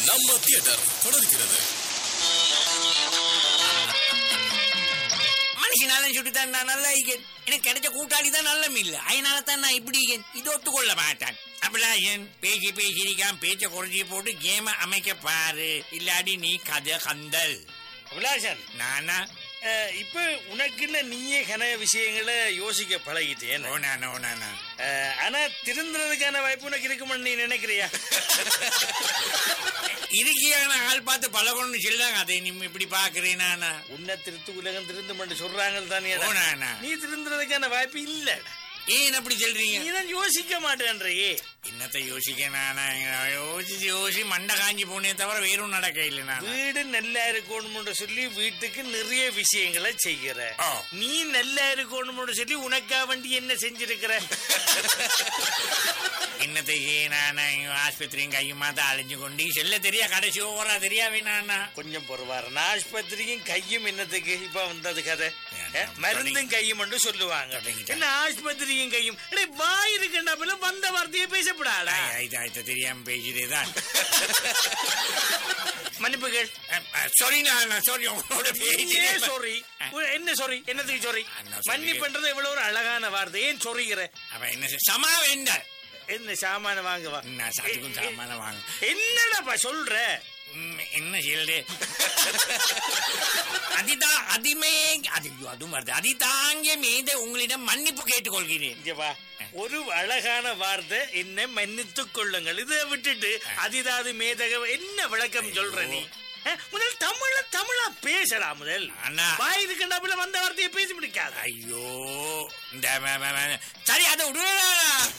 நம்ம தியேட்டர் தொடர்கிறது மனுஷனாலும் சுட்டுத்தான் நான் நல்லா இருக்கேன் எனக்கு கிடைச்ச கூட்டாளி தான் நல்ல இல்ல அதனால தான் நான் இப்படி இருக்கேன் இது ஒத்துக்கொள்ள மாட்டான் அபிலாஷன் பேசி பேசியிருக்கான் பேச்ச குறைச்சி போட்டு கேம அமைக்க பாரு இல்லாடி நீ கதை கந்தல் அபிலாஷன் நானா அஹ், இப்ப உனக்குள்ள நீயே கன விஷயங்களை யோசிக்க பழகிட்டேன் ஓ நானா ஓ நானா அஹ், ஆனா திருந்துறதுக்கான வாய்ப்பு உனக்கு இருக்குமென்னு நீ நினைக்கிறியா இருக்கியான ஆள் பார்த்து பழகணும்னு சொல்லுறாங்க அதை நீ இப்படி பாக்குறேன் நானா உன்னை திருத்து உலகம் திருந்துமென்று சொல்றாங்க தானே ஓ நானா நீ திருந்துறதுக்கான வாய்ப்பு இல்லடா ஏன் அப்படி சொல்றீங்க நீ தான் யோசிக்க மாட்டேன்றையே என்னத்தை யோசிக்க நானா யோசிச்சு யோசி மண்டை காஞ்சி போனே தவிர வேறும் நடக்க இல்லை நான் வீடு நல்லா இருக்கணும்னு சொல்லி வீட்டுக்கு நிறைய விஷயங்களை செய்கிற ஆ. நீ நல்லா இருக்கணும்னு சொல்லி உனக்கா வண்டி என்ன செஞ்சிருக்கிற என்னத்துக்கு நான் ஆஸ்பத்திரியும் கையுமா தான் அழிஞ்சு கொண்டு செல்ல தெரியா கடைசி ஓவரா தெரியாவே நானா கொஞ்சம் பொறுவாரு நான் ஆஸ்பத்திரியும் கையும் என்னத்துக்கு இப்ப வந்தது கதை ஏன், ஏ, மருந்தும் கையும் மட்டும் சொல்லுவாங்க தொடங்கிட்டேன். என்ன ஆஸ்பத்திரியும் கையும் அடே, வாய் இருக்கண்டாப்புல வந்த வார்த்தையை பேசப்படாடா ஆயிட்டு ஆயிட்டு தெரியாம பேசிட்டே தான் மன்னிப்புகள் சாரி நான் சாரி உங்களோட ஏன் பேசிட்டே sorry? உ- என்ன sorry? என்னத்துக்கு sorry? அண்ணா sorry. மன்னிப்புன்றது எவ்வளவு ஒரு அழகான வார்த்தை ஏன் சொல்றீங்கிற அப்ப என்ன செய்- சமா வேண்டாம் என்ன சாமான வாங்குவா நான் சத்துக்கும் சாமான வாங்க என்னடாப்பா சொல்ற ம், என்ன செய்யலே அதிதா அதிமே அது ஐயோ, அதுவும் வருது அதிதாங்கிய மீது உங்களிடம் மன்னிப்பு கேட்டுக்கொள்கிறேன் இங்க வா ஒரு அழகான வார்த்தை என்ன மன்னித்துக் கொள்ளுங்கள் இதை விட்டுட்டு அதிதாது மேதக என்ன விளக்கம் சொல்ற நீ அஹ், முதல் தமிழ்ல தமிழா பேசடா முதல் அண்ணா. வாய் இருக்கண்டாப்புல வந்த வார்த்தையை பேசி பிடிக்காத ஐயோ இந்த ம- ம- ம- சரி அதை விடுவேன்